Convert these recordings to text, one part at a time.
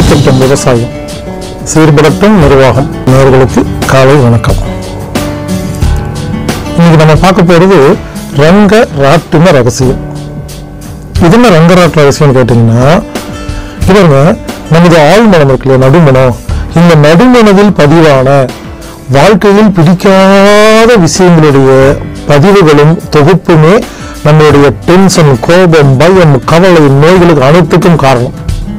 செழிக்கட்டும் விவசாயம் சீர்படட்டும் நிர்வாகம் நேர்களுக்கு காலை வணக்கம் இன்னைக்கு நம்ம பார்க்க போறது ரங்க ராட்டின ரகசியம் இது என்ன ரங்கராட் ரகசியம் கேட்டீங்கன்னா இவங்க நமது ஆழ்மனம் இருக்கு இல்லையா நடுமனம் இந்த நடுமனதில் பதிவான வாழ்க்கையில் பிடிக்காத விஷயங்களுடைய பதிவுகளும் தொகுப்புமே நம்மளுடைய டென்ஷன் கோபம் பயம் கவலை நோய்களுக்கு அனைத்துக்கும் காரணம்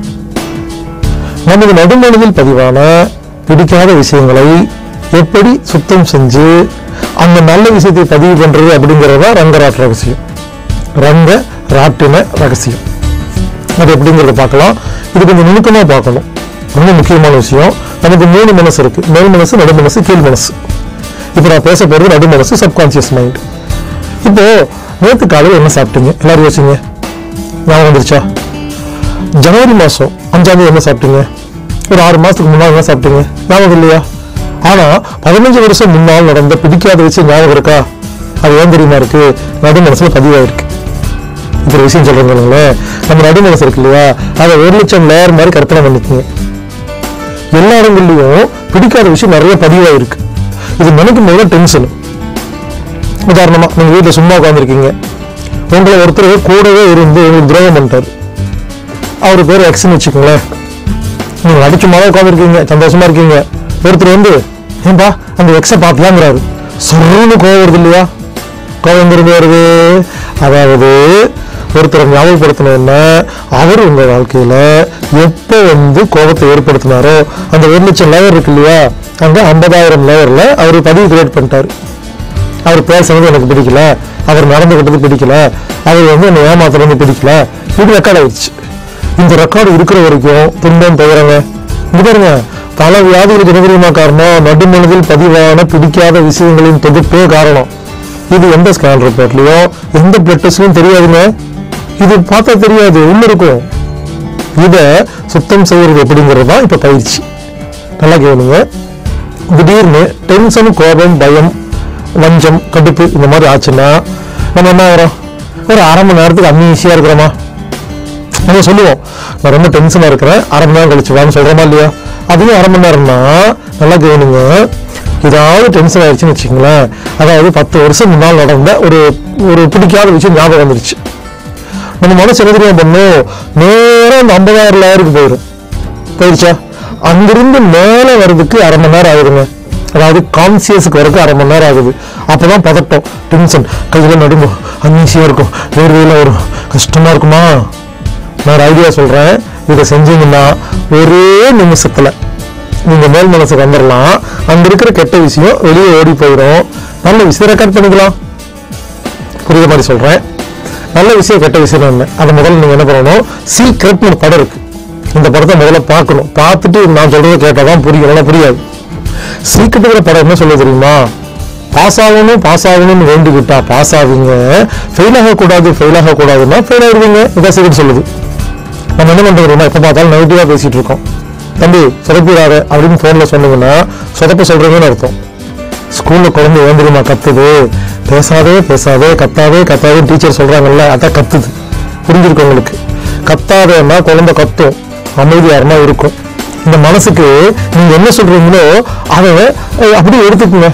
நமது நடுமனதில் பதிவான பிடிக்காத விஷயங்களை எப்படி சுத்தம் செஞ்சு அந்த நல்ல விஷயத்தை பதிவு பண்றது அப்படிங்கிறது தான் ரங்கராட் ரகசியம் ரங்க ராட்டின ரகசியம் அது எப்படிங்கிறத பார்க்கலாம் இது கொஞ்சம் நுணுக்கமா பார்க்கணும் ரொம்ப முக்கியமான விஷயம் நமக்கு மூணு மனசு இருக்கு மேல் மனசு நடு மனசு கீழ் மனசு இப்போ நான் பேச போறது நடு மனசு சப்கான்சியஸ் மைண்ட் இப்போ நேற்று காலையில் என்ன சாப்பிட்டீங்க எல்லாரும் யோசிங்க ஞாபகம் வந்துருச்சா ஜனவரி மாதம் அஞ்சாம் தேதி என்ன சாப்பிட்டீங்க ஒரு ஆறு மாதத்துக்கு முன்னால் என்ன சாப்பிட்டீங்க ஞாபகம் இல்லையா ஆனால் பதினஞ்சு வருஷம் முன்னால் நடந்த பிடிக்காத விஷயம் ஞாபகம் இருக்கா அது ஏன் தெரியுமா இருக்கு நடு மனசில் பதிவாயிருக்கு இப்போ ஒரு விஷயம் சொல்கிறேங்களேன் நம்ம நடு மனசு இருக்கு இல்லையா அதை ஒரு லட்சம் லேயர் மாதிரி கற்பனை பண்ணிக்கோங்க எல்லா இடங்கள்லையும் பிடிக்காத விஷயம் நிறைய பதிவாயிருக்கு இது நினைக்கும் போது டென்ஷன் உதாரணமாக நீங்கள் வீட்டில் சும்மா உட்காந்துருக்கீங்க உங்களை ஒருத்தர் கூடவே இருந்து உங்களுக்கு துரோகம் பண்ணிட்டாரு அவர் பேர் எக்ஸ்னு வச்சுக்கோங்களேன் நீங்கள் அடிச்சு மழை உட்காந்துருக்கீங்க சந்தோஷமா இருக்கீங்க ஒருத்தர் வந்து ஏன்பா அந்த எக்ஸை பார்க்கலாங்கிறாரு சொல்லுன்னு கோவம் வருது இல்லையா கோவம் எங்கிருந்து வருது அதாவது ஒருத்தரை ஞாபகப்படுத்தினோன்னா அவர் உங்க வாழ்க்கையில எப்போ வந்து கோபத்தை ஏற்படுத்தினாரோ அந்த ஒரு லட்சம் லேயர் இருக்கு இல்லையா அங்க ஐம்பதாயிரம் லேயர்ல அவர் பதிவு கிரியேட் பண்ணிட்டாரு அவர் பேசுறது எனக்கு பிடிக்கல அவர் நடந்துக்கிட்டது பிடிக்கல அவர் வந்து என்னை ஏமாத்துறது பிடிக்கல இது ரெக்கார்ட் ஆயிடுச்சு இந்த ரெக்கார்டு இருக்கிற வரைக்கும் துன்பம் பெயரங்க இங்க பாருங்க பல வியாதிகளுக்கு என்ன தெரியுமா காரணம் நடுமனதில் பதிவான பிடிக்காத விஷயங்களின் தொகுப்பே காரணம் இது எந்த ஸ்கேன் ரிப்போர்ட்லயோ எந்த பிளட் டெஸ்ட்லயும் தெரியாதுங்க இது பார்த்தா தெரியாது உள்ள இருக்கும் இதை சுத்தம் செய்யறது எப்படிங்கிறது தான் இப்ப பயிற்சி நல்லா கேளுங்க திடீர்னு டென்ஷன் கோபம் பயம் வஞ்சம் கடுப்பு இந்த மாதிரி ஆச்சுன்னா நம்ம என்ன ஆகிறோம் ஒரு அரை மணி நேரத்துக்கு அன்னீசியாக இருக்கிறோமா நம்ம சொல்லுவோம் நான் ரொம்ப டென்ஷனாக இருக்கிறேன் அரை மணி நேரம் கழிச்சு வாங்க சொல்கிறோமா இல்லையா அதுவும் அரை மணி நேரம்னா நல்லா கவனிங்க ஏதாவது டென்ஷன் ஆயிடுச்சுன்னு வச்சுக்கோங்களேன் அதாவது பத்து வருஷம் முன்னால் நடந்த ஒரு ஒரு பிடிக்காத விஷயம் ஞாபகம் வந்துருச்சு நம்ம மனசு என்ன தெரியுமா பண்ணும் நேரம் அந்த ஐம்பதாயிரம் லேயருக்கு போயிடும் போயிடுச்சா அங்கிருந்து மேலே வர்றதுக்கு அரை மணி நேரம் ஆகுதுங்க அதாவது கான்சியஸுக்கு வரக்கு அரை மணி நேரம் ஆகுது அப்பதான் பதட்டம் டென்ஷன் கையில் நடுங்கும் அன்னீசியாக இருக்கும் வேர்வையில் வரும் கஷ்டமா இருக்குமா நான் ஒரு ஐடியா சொல்றேன் இதை செஞ்சீங்கன்னா ஒரே நிமிஷத்துல நீங்க மேல் மனசுக்கு வந்துடலாம் அங்க இருக்கிற கெட்ட விஷயம் வெளியே ஓடி போயிடும் நல்ல விஷயம் ரெக்கார்ட் பண்ணிக்கலாம் புரியுற மாதிரி சொல்றேன் நல்ல விஷயம் கெட்ட விஷயம் என்ன அதை முதல்ல நீங்க என்ன பண்ணணும் சீக்ரெட்னு ஒரு படம் இருக்கு இந்த படத்தை முதல்ல பார்க்கணும் பார்த்துட்டு நான் சொல்றதை கேட்டாதான் புரியும் இல்லைன்னா புரியாது சீக்கிரத்துக்கிற படம் என்ன சொல்ல தெரியுமா பாஸ் ஆகணும் பாஸ் ஆகணும்னு வேண்டிக்கிட்டா பாஸ் ஆவீங்க ஃபெயில் ஆகக்கூடாது ஃபெயில் ஆகக்கூடாதுன்னா ஃபெயில் ஆயிடுவீங்க இதான் சீக்கிரம் சொல்லுது நம்ம என்ன பண்றது தெரியுமா எப்போ பார்த்தாலும் நெகட்டிவாக பேசிட்டு இருக்கோம் தம்பி சொதப்பிடாத அப்படின்னு ஃபோனில் சொன்னீங்கன்னா சொதப்ப சொல்றீங்கன்னு அர்த்தம் ஸ்கூல்ல குழந்தை ஏன் தெரியுமா கத்துது பேசாதே பேசாதே கத்தாதே கத்தாதே டீச்சர் சொல்றாங்கல்ல அதான் கத்துது புரிஞ்சிருக்கு உங்களுக்கு கத்தாதேன்னா குழந்தை கத்தும் அமைதியாரமா இருக்கும் இந்த மனசுக்கு நீங்க என்ன சொல்றீங்களோ அதை அஹ், அப்படியே எடுத்துக்குங்க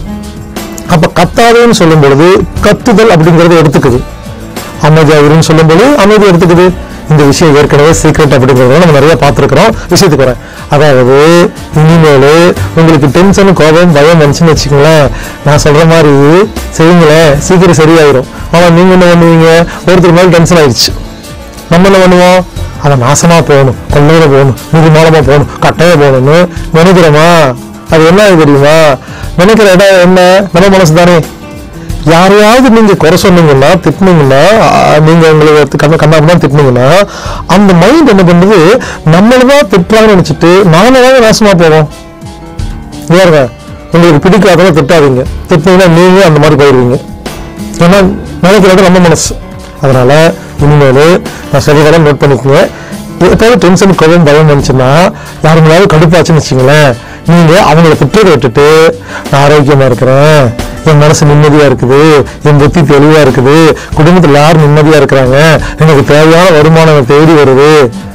அப்ப கத்தாதேன்னு சொல்லும் பொழுது கத்துதல் அப்படிங்கறத எடுத்துக்குது அமைதியா இருன்னு சொல்லும்போது அமைதி எடுத்துக்குது இந்த விஷயம் ஏற்கனவே சீக்ரெட் அப்படிங்கிறத நம்ம நிறைய பார்த்துருக்கிறோம் விஷயத்துக்கு வரேன் அதாவது இனிமேல் உங்களுக்கு டென்ஷன் கோபம் பயம் வந்துச்சுன்னு வச்சுக்கோங்களேன் நான் சொல்ற மாதிரி செய்யுங்களேன் சீக்கிரம் சரியாயிரும் ஆனா நீங்க என்ன பண்ணுவீங்க ஒருத்தர் மேல டென்ஷன் ஆயிடுச்சு நம்ம என்ன பண்ணுவோம் அதை நாசமா போகணும் கொள்ளையில போகணும் நிர்மூலமா போகணும் கட்டையா போகணும்னு நினைக்கிறோமா அது என்ன ஆகுது தெரியுமா நினைக்கிற இடம் என்ன நம்ம மனசு தானே யாரையாவது நீங்க குறை சொன்னீங்கன்னா திட்டினீங்கன்னா ஆஹ், நீங்க உங்களுக்கு கண்ண கண்ணாம திட்டினீங்கன்னா அந்த மைண்ட் என்ன பண்ணுது நம்மளதான் திட்டுறாங்கன்னு நினைச்சிட்டு நாம தான் நாசமா போவோம் வேறுங்க உங்களுக்கு பிடிக்காதவங்க திட்டாதீங்க திட்டினீங்கன்னா நீங்க அந்த மாதிரி போயிடுவீங்க ஏன்னா நினைக்கிறது நம்ம மனசு அதனால இனிமேல் நான் சொல்றதெல்லாம் நோட் பண்ணிக்கோங்க எப்போது டென்ஷன் கோபம் பயம் வந்துச்சுன்னா யாரு மேலாவது கடுப்பாச்சுன்னு வச்சுங்களேன் நீங்க அவங்கள திட்டத்தை விட்டுட்டு நான் ஆரோக்கியமா இருக்கிறேன் என் மனசு நிம்மதியா இருக்குது என் புத்தி தெளிவா இருக்குது குடும்பத்துல எல்லாரும் நிம்மதியா இருக்கிறாங்க எனக்கு தேவையான வருமானம் எனக்கு தேடி வருது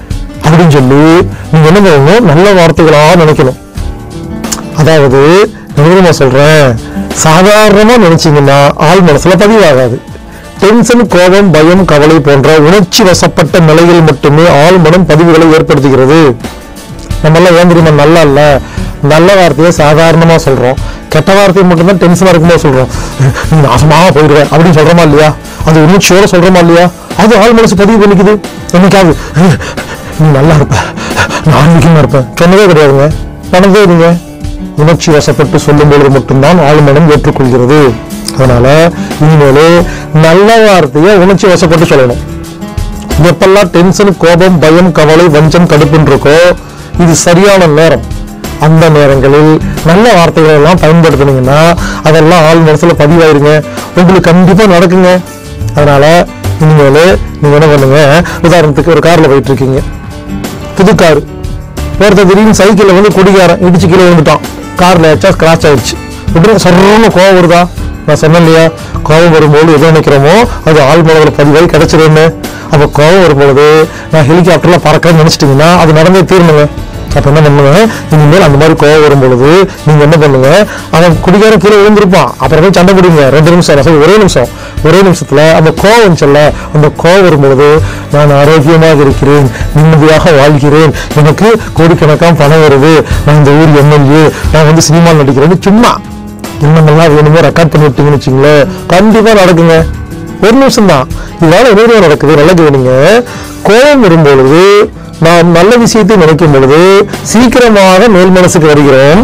அப்படின்னு சொல்லி நீங்க என்ன பண்ணணும் நல்ல வார்த்தைகளா நினைக்கணும் அதாவது நிறுவனமா சொல்றேன் சாதாரணமா நினைச்சீங்கன்னா ஆள் மனசுல பதிவாகாது டென்ஷன் கோபம் பயம் கவலை போன்ற உணர்ச்சி வசப்பட்ட நிலையில் மட்டுமே ஆள் மனம் பதிவுகளை ஏற்படுத்துகிறது நம்ம எல்லாம் ஏன் தெரியுமா நல்லா இல்ல நல்ல வார்த்தையை சாதாரணமா சொல்றோம் கெட்ட வார்த்தையை மட்டும்தான் டென்ஷனா இருக்கும்போது சொல்றோம் நீ நாசமா போயிடுவேன் அப்படின்னு சொல்றோமா இல்லையா அது உணர்ச்சியோட சொல்றோமா இல்லையா அது ஆள் மனசு பதிவு பண்ணிக்குது என்னைக்காவது நீ நல்லா இருப்ப நான் ஆன்மீகமா இருப்பேன் சொன்னதே கிடையாதுங்க நடந்தே இருங்க உணர்ச்சி வசப்பட்டு சொல்லும் பொழுது மட்டும்தான் ஆழ்மனம் ஏற்றுக்கொள்கிறது அதனால இனிமேலே நல்ல வார்த்தையை உணர்ச்சி வசப்பட்டு சொல்லணும் எப்பெல்லாம் டென்ஷன் கோபம் பயம் கவலை வஞ்சம் கடுப்புன்னு இருக்கோ இது சரியான நேரம் அந்த நேரங்களில் நல்ல வார்த்தைகளை எல்லாம் பயன்படுத்துனீங்கன்னா அதெல்லாம் ஆள் மனசுல பதிவாயிருங்க உங்களுக்கு கண்டிப்பா நடக்குங்க அதனால இனிமேல் நீங்க என்ன பண்ணுங்க உதாரணத்துக்கு ஒரு கார்ல போயிட்டு இருக்கீங்க புது கார் ஒருத்தர் திடீர்னு சைக்கிளில் வந்து குடிகாரன் இடிச்சு கீழே விழுந்துட்டான் கார்ல ஏச்சா ஸ்கிராச் ஆயிடுச்சு உடனே சர்றன்னு கோவம் வருதா நான் சொன்னேன் இல்லையா கோவம் வரும்போது எது நினைக்கிறோமோ அது ஆள் மனதில் பதிவாகி கிடைச்சிருன்னு அப்போ கோவம் வரும்பொழுது நான் ஹெலிகாப்டர்ல பறக்கிறேன்னு நினைச்சிட்டீங்கன்னா அது நடந்தே தீரணுங்க அப்ப என்ன பண்ணுங்க இனிமேல் அந்த மாதிரி கோவம் வரும் பொழுது நீங்க என்ன பண்ணுங்க அவன் குடிகாரன் கீழே விழுந்திருப்பான் அப்புறம் போய் சண்டை பிடிங்க ரெண்டு நிமிஷம் நான் சொல்றேன், ஒரே நிமிஷம் ஒரே நிமிஷத்துல அந்த கோவம் வந்துச்சுல்ல அந்த கோவம் வரும்பொழுது நான் ஆரோக்கியமாக இருக்கிறேன் நிம்மதியாக வாழ்கிறேன் எனக்கு கோடிக்கணக்கான பணம் வருது நான் இந்த ஊர் எம்எல்ஏ நான் வந்து சினிமா நடிக்கிறேன்னு சும்மா என்னமெல்லாம் வேணுமோ ரெக்கார்ட் பண்ணி விட்டீங்கன்னு வச்சுங்களேன் கண்டிப்பா நடக்குங்க ஒரு நிமிஷம் தான் இதனால என்ன நடக்குது நல்ல கவனிங்க கோபம் வரும்பொழுது நாம் நல்ல விஷயத்தை நினைக்கும் பொழுது சீக்கிரமாக மேல் மனசுக்கு வருகிறோம்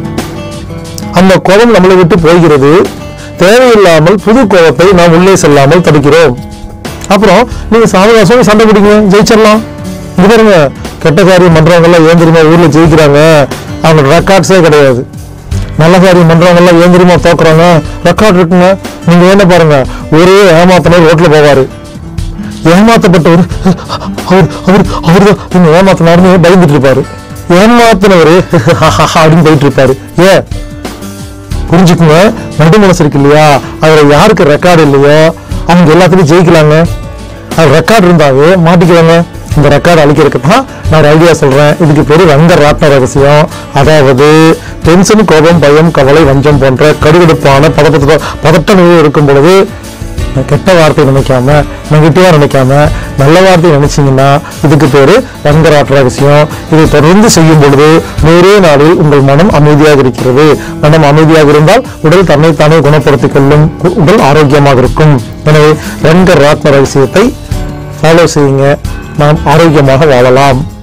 அந்த கோபம் நம்மளை விட்டு போகிறது தேவையில்லாமல் புது கோபத்தை நாம் உள்ளே செல்லாமல் தடுக்கிறோம் அப்புறம் நீங்க சாவகாசம் சண்டை பிடிங்க ஜெயிச்சிடலாம் இது பாருங்க கெட்ட காரியம் பண்றவங்க எல்லாம் ஏன் தெரியுமா ஊர்ல ஜெயிக்கிறாங்க அவங்க ரெக்கார்ட்ஸே கிடையாது நல்ல காரியம் பண்றவங்க எல்லாம் ஏன் தெரியுமா தோக்குறாங்க ரெக்கார்ட் இருக்குங்க நீங்க என்ன பாருங்க ஒரே ஏமாத்தினர் ரோட்ல போவாரு ஏமாத்தப்பட்டவர் அவர் அவர் அவர் தான் நீங்க ஏமாத்தினாருன்னு பயந்துட்டு இருப்பாரு ஏமாத்தினவர் அப்படின்னு போயிட்டு இருப்பாரு ஏன் புரிஞ்சுக்குங்க நடு மனசு இருக்கு இல்லையா அதுல யாருக்கு ரெக்கார்டு இல்லையோ அவங்க எல்லாத்துலயும் ஜெயிக்கலாங்க அது ரெக்கார்டு இருந்தாவே மாட்டிக்குவாங்க இந்த ரெக்கார்டு அழிக்கிறதுக்கு தான் நான் ஒரு ஐடியா சொல்றேன் இதுக்கு பேரு ரங்க ராட்ன ரகசியம் அதாவது டென்ஷன் கோபம் பயம் கவலை வஞ்சம் போன்ற கடுகடுப்பான பதப்பத பதட்ட நிலை இருக்கும் பொழுது கெட்ட வார்த்தை நினைக்காம நெகட்டிவா நினைக்காம நல்ல வார்த்தை நினைச்சீங்கன்னா இதுக்கு பேரு ரங்கராட்ட ரகசியம் இதை தொடர்ந்து செய்யும் பொழுது நூறே நாளில் உங்கள் மனம் அமைதியாக இருக்கிறது மனம் அமைதியாக இருந்தால் உடல் தன்னைத்தானே குணப்படுத்திக் கொள்ளும் கு- உடல் ஆரோக்கியமாக இருக்கும் எனவே ரங்க ராத்ம ரகசியத்தை ஃபாலோ செய்யுங்க நாம் ஆரோக்கியமாக வாழலாம்